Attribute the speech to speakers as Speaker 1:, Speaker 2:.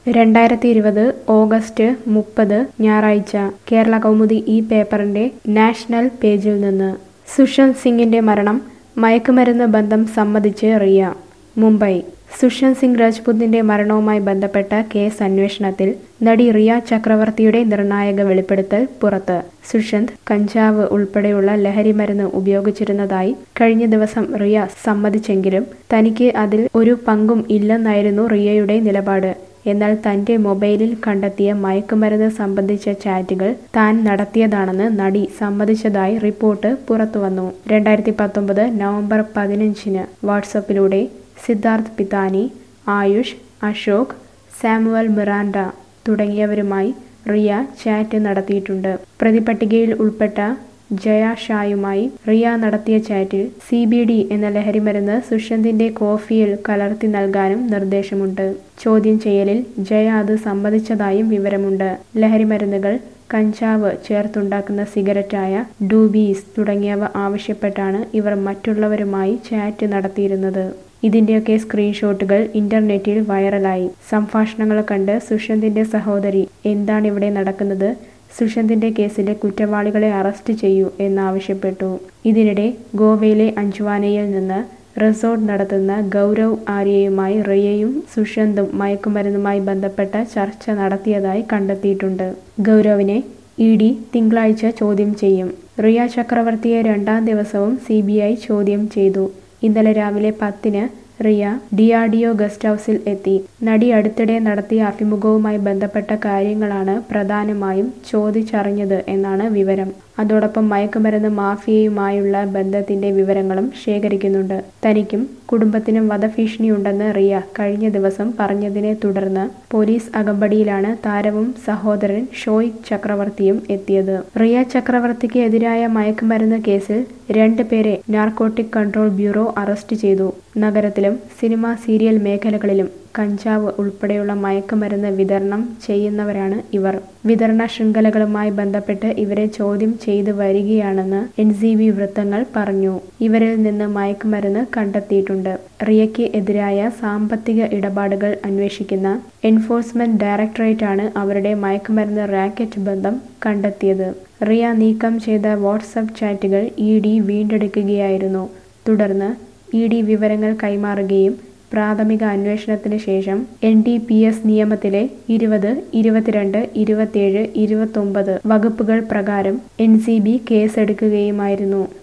Speaker 1: രണ്ടായിരത്തി ഇരുപത് ഓഗസ്റ്റ് മുപ്പത് ഞായറാഴ്ച കേരള കൗമുദി ഈ പേപ്പറിന്റെ നാഷണൽ പേജിൽ നിന്ന് സുശാന്ത് സിംഗിന്റെ മരണം മയക്കുമരുന്ന് ബന്ധം സമ്മതിച്ച് റിയ മുംബൈ സുശാന്ത് സിംഗ് രാജ്പുതിന്റെ മരണവുമായി ബന്ധപ്പെട്ട കേസ് അന്വേഷണത്തിൽ നടി റിയ ചക്രവർത്തിയുടെ നിർണായക വെളിപ്പെടുത്തൽ പുറത്ത് സുശാന്ത് കഞ്ചാവ് ഉൾപ്പെടെയുള്ള ലഹരിമരുന്ന് ഉപയോഗിച്ചിരുന്നതായി കഴിഞ്ഞ ദിവസം റിയ സമ്മതിച്ചെങ്കിലും തനിക്ക് അതിൽ ഒരു പങ്കും ഇല്ലെന്നായിരുന്നു റിയയുടെ നിലപാട് എന്നാൽ തന്റെ മൊബൈലിൽ കണ്ടെത്തിയ മയക്കുമരുന്ന് സംബന്ധിച്ച ചാറ്റുകൾ താൻ നടത്തിയതാണെന്ന് നടി സമ്മതിച്ചതായി റിപ്പോർട്ട് പുറത്തുവന്നു രണ്ടായിരത്തി പത്തൊമ്പത് നവംബർ പതിനഞ്ചിന് വാട്സപ്പിലൂടെ സിദ്ധാർത്ഥ് പിതാനി ആയുഷ് അശോക് സാമുവൽ മിറാൻഡ തുടങ്ങിയവരുമായി റിയ ചാറ്റ് നടത്തിയിട്ടുണ്ട് പ്രതിപട്ടികയിൽ ഉൾപ്പെട്ട ജയ ഷായുമായി റിയ നടത്തിയ ചാറ്റിൽ സി ബി ഡി എന്ന ലഹരിമരുന്ന് സുഷന്തിന്റെ കോഫിയിൽ കലർത്തി നൽകാനും നിർദ്ദേശമുണ്ട് ചോദ്യം ചെയ്യലിൽ ജയ അത് സമ്മതിച്ചതായും വിവരമുണ്ട് ലഹരിമരുന്നുകൾ കഞ്ചാവ് ചേർത്തുണ്ടാക്കുന്ന സിഗരറ്റായ ഡൂബീസ് തുടങ്ങിയവ ആവശ്യപ്പെട്ടാണ് ഇവർ മറ്റുള്ളവരുമായി ചാറ്റ് നടത്തിയിരുന്നത് ഇതിന്റെയൊക്കെ സ്ക്രീൻഷോട്ടുകൾ ഇന്റർനെറ്റിൽ വൈറലായി സംഭാഷണങ്ങൾ കണ്ട് സുഷന്തിന്റെ സഹോദരി എന്താണിവിടെ നടക്കുന്നത് സുഷന്തിന്റെ കേസിലെ കുറ്റവാളികളെ അറസ്റ്റ് ചെയ്യൂ എന്നാവശ്യപ്പെട്ടു ഇതിനിടെ ഗോവയിലെ അഞ്ച്വാനയിൽ നിന്ന് റിസോർട്ട് നടത്തുന്ന ഗൗരവ് ആര്യയുമായി റിയയും സുഷന്തും മയക്കുമരുന്നുമായി ബന്ധപ്പെട്ട ചർച്ച നടത്തിയതായി കണ്ടെത്തിയിട്ടുണ്ട് ഗൗരവിനെ ഇ ഡി തിങ്കളാഴ്ച ചോദ്യം ചെയ്യും റിയ ചക്രവർത്തിയെ രണ്ടാം ദിവസവും സി ചോദ്യം ചെയ്തു ഇന്നലെ രാവിലെ പത്തിന് റിയ ഡിആർഡിഒ ഗസ്റ്റ് ഹൗസിൽ എത്തി നടി അടുത്തിടെ നടത്തിയ അഭിമുഖവുമായി ബന്ധപ്പെട്ട കാര്യങ്ങളാണ് പ്രധാനമായും ചോദിച്ചറിഞ്ഞത് എന്നാണ് വിവരം അതോടൊപ്പം മയക്കുമരുന്ന് മാഫിയയുമായുള്ള ബന്ധത്തിന്റെ വിവരങ്ങളും ശേഖരിക്കുന്നുണ്ട് തനിക്കും കുടുംബത്തിനും വധഭീഷണിയുണ്ടെന്ന് റിയ കഴിഞ്ഞ ദിവസം പറഞ്ഞതിനെ തുടർന്ന് പോലീസ് അകമ്പടിയിലാണ് താരവും സഹോദരൻ ഷോയ് ചക്രവർത്തിയും എത്തിയത് റിയ ചക്രവർത്തിക്ക് എതിരായ മയക്കുമരുന്ന് കേസിൽ രണ്ട് പേരെ നാർക്കോട്ടിക് കൺട്രോൾ ബ്യൂറോ അറസ്റ്റ് ചെയ്തു നഗരത്തിലും സിനിമ സീരിയൽ മേഖലകളിലും കഞ്ചാവ് ഉൾപ്പെടെയുള്ള മയക്കുമരുന്ന് വിതരണം ചെയ്യുന്നവരാണ് ഇവർ വിതരണ ശൃംഖലകളുമായി ബന്ധപ്പെട്ട് ഇവരെ ചോദ്യം ചെയ്തു വരികയാണെന്ന് എൻ സി ബി വൃത്തങ്ങൾ പറഞ്ഞു ഇവരിൽ നിന്ന് മയക്കുമരുന്ന് കണ്ടെത്തിയിട്ടുണ്ട് റിയയ്ക്ക് എതിരായ സാമ്പത്തിക ഇടപാടുകൾ അന്വേഷിക്കുന്ന എൻഫോഴ്സ്മെന്റ് ഡയറക്ടറേറ്റ് ആണ് അവരുടെ മയക്കുമരുന്ന് റാക്കറ്റ് ബന്ധം കണ്ടെത്തിയത് റിയ നീക്കം ചെയ്ത വാട്സപ്പ് ചാറ്റുകൾ ഇ ഡി വീണ്ടെടുക്കുകയായിരുന്നു തുടർന്ന് ഇ ഡി വിവരങ്ങൾ കൈമാറുകയും പ്രാഥമിക അന്വേഷണത്തിന് ശേഷം എൻ ഡി പി എസ് നിയമത്തിലെ ഇരുപത് ഇരുപത്തിരണ്ട് ഇരുപത്തിയേഴ് ഇരുപത്തൊമ്പത് വകുപ്പുകൾ പ്രകാരം എൻ സി ബി കേസെടുക്കുകയുമായിരുന്നു